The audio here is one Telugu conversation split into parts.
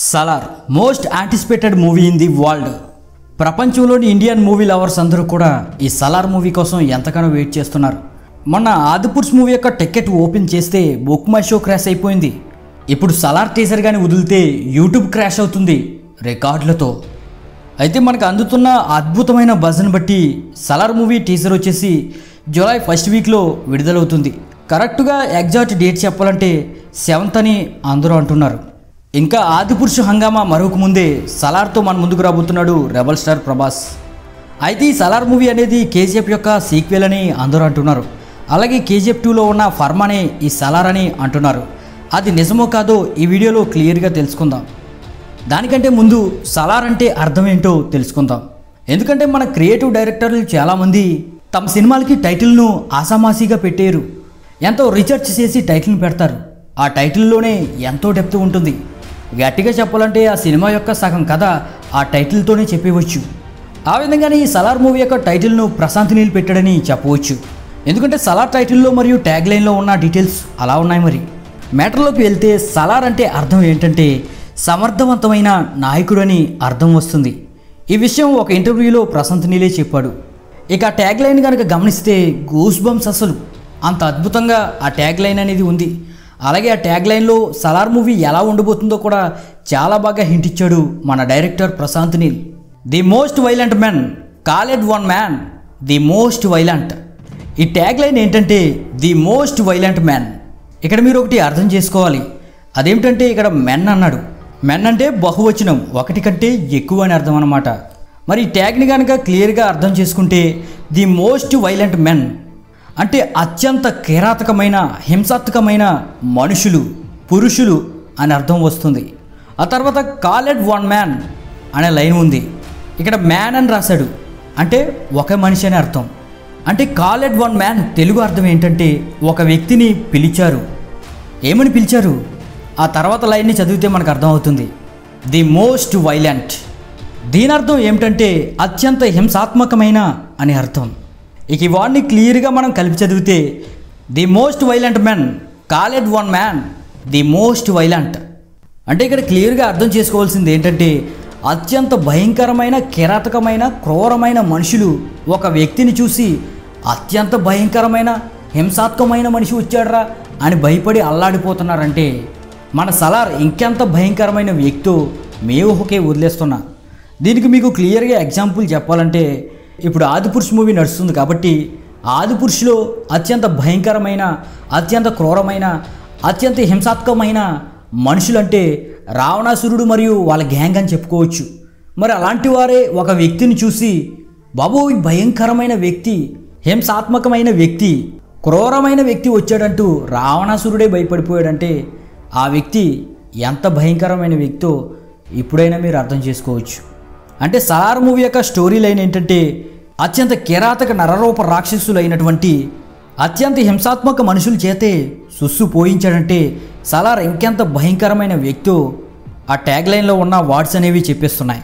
Salaar most anticipated movie in the world ప్రపంచంలోని ఇండియన్ మూవీ లవర్స్ అందరూ కూడా ఈ సలార్ మూవీ కోసం ఎంతగానో వెయిట్ చేస్తున్నారు మొన్న ఆదిపురుష్ మూవీ యొక్క టికెట్ ఓపెన్ చేస్తే బుక్ మై షో క్రాష్ అయిపోయింది ఇప్పుడు సలార్ టీజర్ కానీ వదిలితే యూట్యూబ్ క్రాష్ అవుతుంది రికార్డులతో అయితే మనకు అందుతున్న అద్భుతమైన బజ్ని బట్టి సలార్ మూవీ టీజర్ వచ్చేసి జూలై ఫస్ట్ వీక్లో విడుదలవుతుంది కరెక్ట్గా ఎగ్జాక్ట్ డేట్ చెప్పాలంటే సెవెంత్ అని అందరూ అంటున్నారు ఇంకా ఆదిపురుషు హంగామా మరొక ముందే సలార్తో మన ముందుకు రాబోతున్నాడు రెబల్ స్టార్ ప్రభాస్ అయితే ఈ సలార్ మూవీ అనేది కేజీఎఫ్ యొక్క సీక్వెల్ అని అందరూ అంటున్నారు అలాగే కేజీఎఫ్ టూలో ఉన్న ఫర్మానే ఈ సలార్ అని అంటున్నారు అది నిజమో కాదో ఈ వీడియోలో క్లియర్గా తెలుసుకుందాం దానికంటే ముందు సలార్ అంటే అర్థం ఏంటో తెలుసుకుందాం ఎందుకంటే మన క్రియేటివ్ డైరెక్టర్లు చాలామంది తమ సినిమాలకి టైటిల్ను ఆసామాసీగా పెట్టారు ఎంతో రీసెర్చ్ చేసి టైటిల్ని పెడతారు ఆ టైటిల్లోనే ఎంతో డెప్త్ ఉంటుంది గట్టిగా చెప్పాలంటే ఆ సినిమా యొక్క సగం కథ ఆ టైటిల్తోనే చెప్పేవచ్చు ఆ విధంగానే ఈ సలార్ మూవీ యొక్క టైటిల్ను ప్రశాంత్ నీల్ పెట్టాడని చెప్పవచ్చు ఎందుకంటే సలార్ టైటిల్లో మరియు ట్యాగ్ లైన్లో ఉన్న డీటెయిల్స్ అలా ఉన్నాయి మరి మ్యాటర్లోకి వెళ్తే సలార్ అంటే అర్థం ఏంటంటే సమర్థవంతమైన నాయకుడు అని అర్థం వస్తుంది ఈ విషయం ఒక ఇంటర్వ్యూలో ప్రశాంత్ నీలే చెప్పాడు ఇక ఆ ట్యాగ్ లైన్ కనుక గమనిస్తే గూస్ బంప్స్ అసలు అంత అద్భుతంగా ఆ ట్యాగ్ లైన్ అనేది ఉంది అలాగే ఆ ట్యాగ్ లైన్లో సలార్ మూవీ ఎలా ఉండబోతుందో కూడా చాలా బాగా హింట్ ఇచ్చాడు మన director Prashanth Neel the most violent man called one man the most violent ఈ ట్యాగ్ లైన్ ఏంటంటే ది మోస్ట్ వైలెంట్ మ్యాన్ ఇక్కడ మీరు ఒకటి అర్థం చేసుకోవాలి అదేమిటంటే ఇక్కడ మెన్ అన్నాడు మెన్ అంటే బహువచనం ఒకటి కంటే ఎక్కువ అని అర్థం అనమాట మరి ఈ ట్యాగ్ని కనుక క్లియర్గా అర్థం చేసుకుంటే ది మోస్ట్ వైలెంట్ మెన్ అంటే అత్యంత కిరాతకమైన హింసాత్మకమైన మనుషులు పురుషులు అని అర్థం వస్తుంది ఆ తర్వాత కాలెడ్ వన్ మ్యాన్ అనే లైన్ ఉంది ఇక్కడ మ్యాన్ అని రాశాడు అంటే ఒక మనిషి అని అర్థం అంటే కాలెడ్ వన్ మ్యాన్ తెలుగు అర్థం ఏంటంటే ఒక వ్యక్తిని పిలిచారు ఏమని పిలిచారు ఆ తర్వాత లైన్ని చదివితే మనకు అర్థమవుతుంది ది మోస్ట్ వైలెంట్ దీని అర్థం ఏమిటంటే అత్యంత హింసాత్మకమైన అని అర్థం ఇక ఈ వాడిని క్లియర్గా మనం కలిపి చదివితే the most violent men called one man the most violent అంటే ఇక్కడ క్లియర్గా అర్థం చేసుకోవాల్సింది ఏంటంటే అత్యంత భయంకరమైన కిరాతకమైన క్రూరమైన మనుషులు ఒక వ్యక్తిని చూసి అత్యంత భయంకరమైన హింసాత్మకమైన మనిషి వచ్చాడరా అని భయపడి అల్లాడిపోతున్నారంటే మన సలార్ ఇంకెంత భయంకరమైన వ్యక్తో మీ ఊహకే వదిలేస్తున్నా దీనికి మీకు క్లియర్గా ఎగ్జాంపుల్ చెప్పాలంటే ఇప్పుడు ఆదిపురుష్ మూవీ నడుస్తుంది కాబట్టి ఆదిపురుషులో అత్యంత భయంకరమైన అత్యంత క్రూరమైన అత్యంత హింసాత్మకమైన మనుషులంటే రావణాసురుడు మరియు వాళ్ళ గ్యాంగ్ అని చెప్పుకోవచ్చు మరి అలాంటి వారే ఒక వ్యక్తిని చూసి బాబు ఈ భయంకరమైన వ్యక్తి హింసాత్మకమైన వ్యక్తి క్రూరమైన వ్యక్తి వచ్చాడంటూ రావణాసురుడే భయపడిపోయాడంటే ఆ వ్యక్తి ఎంత భయంకరమైన వ్యక్తో ఇప్పుడైనా మీరు అర్థం చేసుకోవచ్చు అంటే సలార్ మూవీ యొక్క స్టోరీ లైన్ ఏంటంటే అత్యంత కిరాతక నరరూప రాక్షసులైనటువంటి అత్యంత హింసాత్మక మనుషుల చేతే సుస్సు పోయించాడంటే సలార్ ఇంకెంత భయంకరమైన వ్యక్తో ఆ ట్యాగ్ లైన్లో ఉన్న వర్డ్స్ అనేవి చెప్పేస్తున్నాయి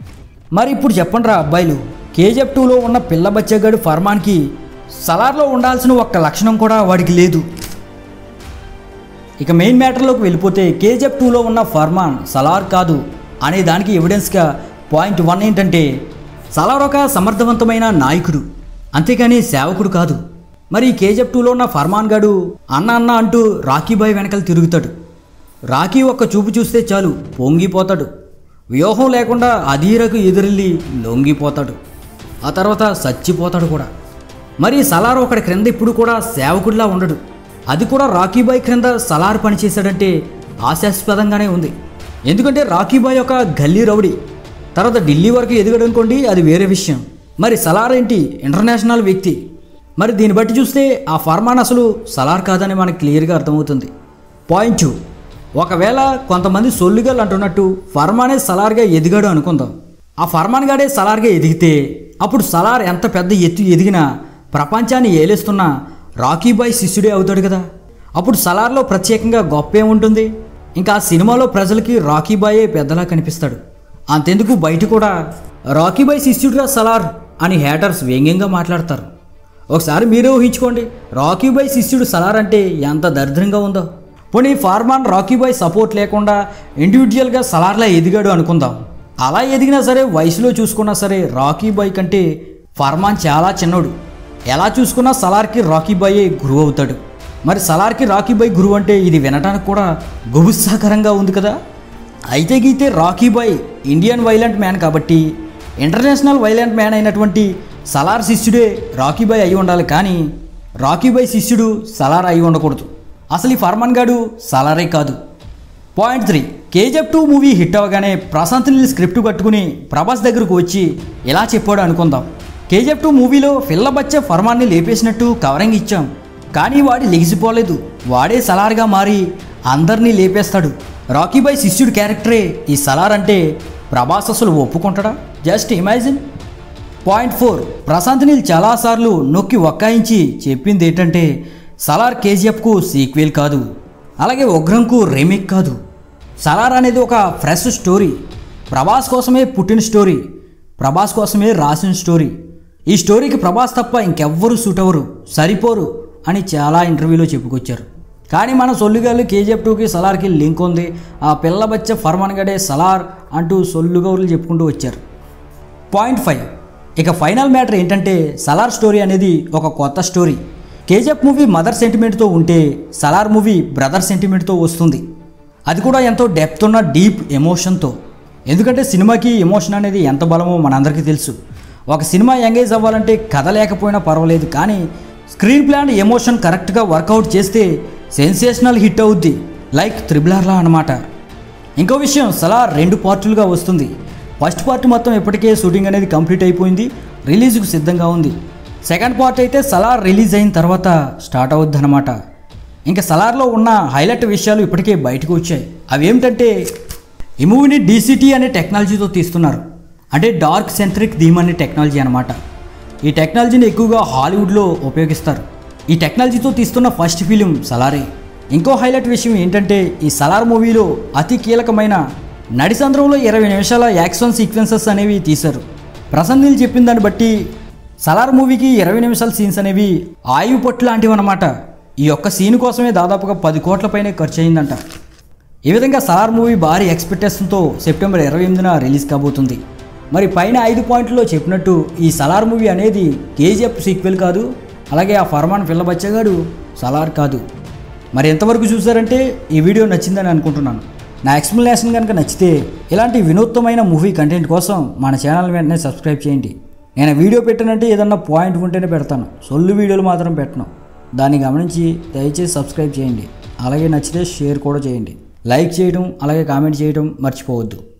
మరి ఇప్పుడు చెప్పండి రా అబ్బాయిలు కేజీఎఫ్ టూలో ఉన్న పిల్ల బచ్చగాడు ఫర్మాన్కి సలార్లో ఉండాల్సిన ఒక్క లక్షణం కూడా వాడికి లేదు ఇక మెయిన్ మ్యాటర్లోకి వెళ్ళిపోతే కేజీఎఫ్ టూలో ఉన్న ఫర్మాన్ సలార్ కాదు అనే దానికి ఎవిడెన్స్గా పాయింట్ వన్ ఏంటంటే సలార్ ఒక సమర్థవంతమైన నాయకుడు అంతేకాని సేవకుడు కాదు మరి కేజీఎఫ్ టూలో ఉన్న ఫర్మాన్ గాడు అన్న అన్న అంటూ రాకీబాయ్ వెనకాల తిరుగుతాడు రాకీ ఒక్క చూపు చూస్తే చాలు పొంగిపోతాడు వ్యూహం లేకుండా అధీరకు ఎదురెళ్ళి లొంగిపోతాడు ఆ తర్వాత చచ్చిపోతాడు కూడా మరి సలార్ ఒకటి క్రింద ఇప్పుడు కూడా సేవకుడిలా ఉండడు అది కూడా రాకీబాయ్ క్రింద సలార్ పనిచేశాడంటే ఆశాస్పదంగానే ఉంది ఎందుకంటే రాకీబాయ్ ఒక గల్లీ రౌడీ తర్వాత ఢిల్లీ వరకు ఎదిగాడు అనుకోండి అది వేరే విషయం మరి సలార్ ఏంటి ఇంటర్నేషనల్ వ్యక్తి మరి దీన్ని బట్టి చూస్తే ఆ ఫర్మాన్ అసలు సలార్ కాదని మనకు క్లియర్గా అర్థమవుతుంది పాయింట్ టూ ఒకవేళ కొంతమంది సొల్లుగల్ అంటున్నట్టు ఫర్మానే సలార్గా ఎదిగాడు అనుకుందాం ఆ ఫర్మాన్ గాడే సలార్గా ఎదిగితే అప్పుడు సలార్ ఎంత పెద్ద ఎత్తు ఎదిగినా ప్రపంచాన్ని ఏలేస్తున్న రాకీబాయ్ శిష్యుడే అవుతాడు కదా అప్పుడు సలార్లో ప్రత్యేకంగా గొప్ప ఏముంటుంది ఇంకా ఆ సినిమాలో ప్రజలకి రాకీబాయే పెద్దలా కనిపిస్తాడు అంతెందుకు బయట కూడా రాకీబాయ్ శిష్యుడురా సలార్ అని హేటర్స్ వ్యంగ్యంగా మాట్లాడతారు ఒకసారి మీరే ఊహించుకోండి రాకీబాయ్ శిష్యుడు సలార్ అంటే ఎంత దరిద్రంగా ఉందో పోనీ ఫార్మాన్ రాకీ బాయ్ సపోర్ట్ లేకుండా ఇండివిజువల్గా సలార్లా ఎదిగాడు అనుకుందాం అలా ఎదిగినా సరే వయసులో చూసుకున్నా సరే రాకీ బాయ్ కంటే ఫర్మాన్ చాలా చిన్నోడు ఎలా చూసుకున్నా సలార్కి రాకీ బాయే గురువు అవుతాడు మరి సలార్కి రాకీ బాయ్ గురువు అంటే ఇది వినడానికి కూడా గుబుత్సాకరంగా ఉంది కదా అయితే గీతే Rocky Bhai Indian violent man కాబట్టి ఇంటర్నేషనల్ వైలెంట్ మ్యాన్ అయినటువంటి సలార్ శిష్యుడే రాకీ బాయ్ అయి ఉండాలి కానీ రాకీ బాయ్ శిష్యుడు సలార్ అయి ఉండకూడదు అసలు ఈ ఫర్మాన్ గాడు సలారే కాదు point three KGF two movie hit అవ్వగానే ప్రశాంత్ నీల్ స్క్రిప్ట్ కట్టుకుని ప్రభాస్ దగ్గరకు వచ్చి ఇలా చెప్పాడు అనుకుందాం కేజీఎఫ్ టూ మూవీలో ఫిల్ల బచ్చే ఫర్మాన్ని లేపేసినట్టు కవరింగ్ ఇచ్చాం కానీ వాడి లెగిసిపోలేదు వాడే సలార్గా మారి అందరినీ లేపేస్తాడు రాకీ బాయ్ శిష్యుడి క్యారెక్టరే ఈ సలార్ అంటే ప్రభాస్ అసలు ఒప్పుకుంటాడా just imagine point four Prashanth Neel చాలాసార్లు నొక్కి ఒక్కాయించి చెప్పింది ఏంటంటే సలార్ కేజీఎఫ్కు సీక్వెల్ కాదు అలాగే ఉగ్రంకు రీమేక్ కాదు సలార్ అనేది ఒక ఫ్రెష్ స్టోరీ ప్రభాస్ కోసమే పుట్టిన స్టోరీ ప్రభాస్ కోసమే రాసిన స్టోరీ ఈ స్టోరీకి ప్రభాస్ తప్ప ఇంకెవ్వరు సూట్ అవ్వరు సరిపోరు అని చాలా ఇంటర్వ్యూలో చెప్పుకొచ్చారు కానీ మన సొల్లుగాళ్ళు కేజీఎఫ్ టూకి సలార్కి లింక్ ఉంది ఆ పిల్ల బచ్చ ఫర్మాన్ గడే సలార్ అంటూ సొల్లుగౌరులు చెప్పుకుంటూ వచ్చారు పాయింట్ ఫైవ్ ఇక ఫైనల్ మ్యాటర్ ఏంటంటే సలార్ స్టోరీ అనేది ఒక కొత్త స్టోరీ కేజీఎఫ్ మూవీ మదర్ సెంటిమెంట్తో ఉంటే సలార్ మూవీ బ్రదర్ సెంటిమెంట్తో వస్తుంది అది కూడా ఎంతో డెప్త్ ఉన్న డీప్ ఎమోషన్తో ఎందుకంటే సినిమాకి ఎమోషన్ అనేది ఎంత బలమో మనందరికీ తెలుసు ఒక సినిమా ఎంగేజ్ అవ్వాలంటే కథ లేకపోయినా పర్వాలేదు కానీ స్క్రీన్ ప్లాన్ ఎమోషన్ కరెక్ట్గా వర్కౌట్ చేస్తే సెన్సేషనల్ హిట్ అవుద్ది లైక్ త్రిబులర్లా అనమాట ఇంకో విషయం సలార్ రెండు పార్టులుగా వస్తుంది ఫస్ట్ పార్ట్ మొత్తం ఇప్పటికే షూటింగ్ అనేది కంప్లీట్ అయిపోయింది రిలీజ్కు సిద్ధంగా ఉంది సెకండ్ పార్ట్ అయితే సలార్ రిలీజ్ అయిన తర్వాత స్టార్ట్ అవుద్ది అనమాట ఇంకా సలార్లో ఉన్న హైలైట్ విషయాలు ఇప్పటికే బయటకు వచ్చాయి అవి ఏమిటంటే ఈ మూవీని డీసీటీ అనే టెక్నాలజీతో తీస్తున్నారు అంటే డార్క్ సెంట్రిక్ థీమ్ అనే టెక్నాలజీ అనమాట ఈ టెక్నాలజీని ఎక్కువగా హాలీవుడ్లో ఉపయోగిస్తారు ఈ టెక్నాలజీతో తీస్తున్న ఫస్ట్ ఫిలిం సలారే ఇంకో హైలైట్ విషయం ఏంటంటే ఈ సలార్ మూవీలో అతి కీలకమైన నడిసంద్రంలో ఇరవై నిమిషాల యాక్షన్ సీక్వెన్సెస్ అనేవి తీశారు ప్రసన్న నీల్ చెప్పిన దాన్ని బట్టి సలార్ మూవీకి ఇరవై నిమిషాల సీన్స్ అనేవి ఆయువు పట్టు లాంటివి అనమాట ఈ ఒక్క సీన్ కోసమే దాదాపుగా పది కోట్ల పైనే ఖర్చు అయిందంట ఈ విధంగా సలార్ మూవీ భారీ ఎక్స్పెక్టేషన్తో సెప్టెంబర్ ఇరవై ఎనిమిదిన రిలీజ్ కాబోతుంది మరి పైన ఐదు పాయింట్లలో చెప్పినట్టు ఈ సలార్ మూవీ అనేది కేజీఎఫ్ సీక్వెల్ కాదు అలాగే ఆ ఫర్మాన్ పిల్ల బచ్చగాడు సలార్ కాదు మరి ఎంతవరకు చూసారంటే ఈ వీడియో నచ్చిందని అనుకుంటున్నాను నా ఎక్స్ప్లెనేషన్ కనుక నచ్చితే ఇలాంటి వినూత్నమైన మూవీ కంటెంట్ కోసం మన ఛానల్ వెంటనే సబ్స్క్రైబ్ చేయండి నేను వీడియో పెట్టానంటే ఏదన్నా పాయింట్ ఉంటేనే పెడతాను సొల్లు వీడియోలు మాత్రం పెట్టను దాన్ని గమనించి దయచేసి సబ్స్క్రైబ్ చేయండి అలాగే నచ్చితే షేర్ కూడా చేయండి లైక్ చేయడం అలాగే కామెంట్ చేయడం మర్చిపోవద్దు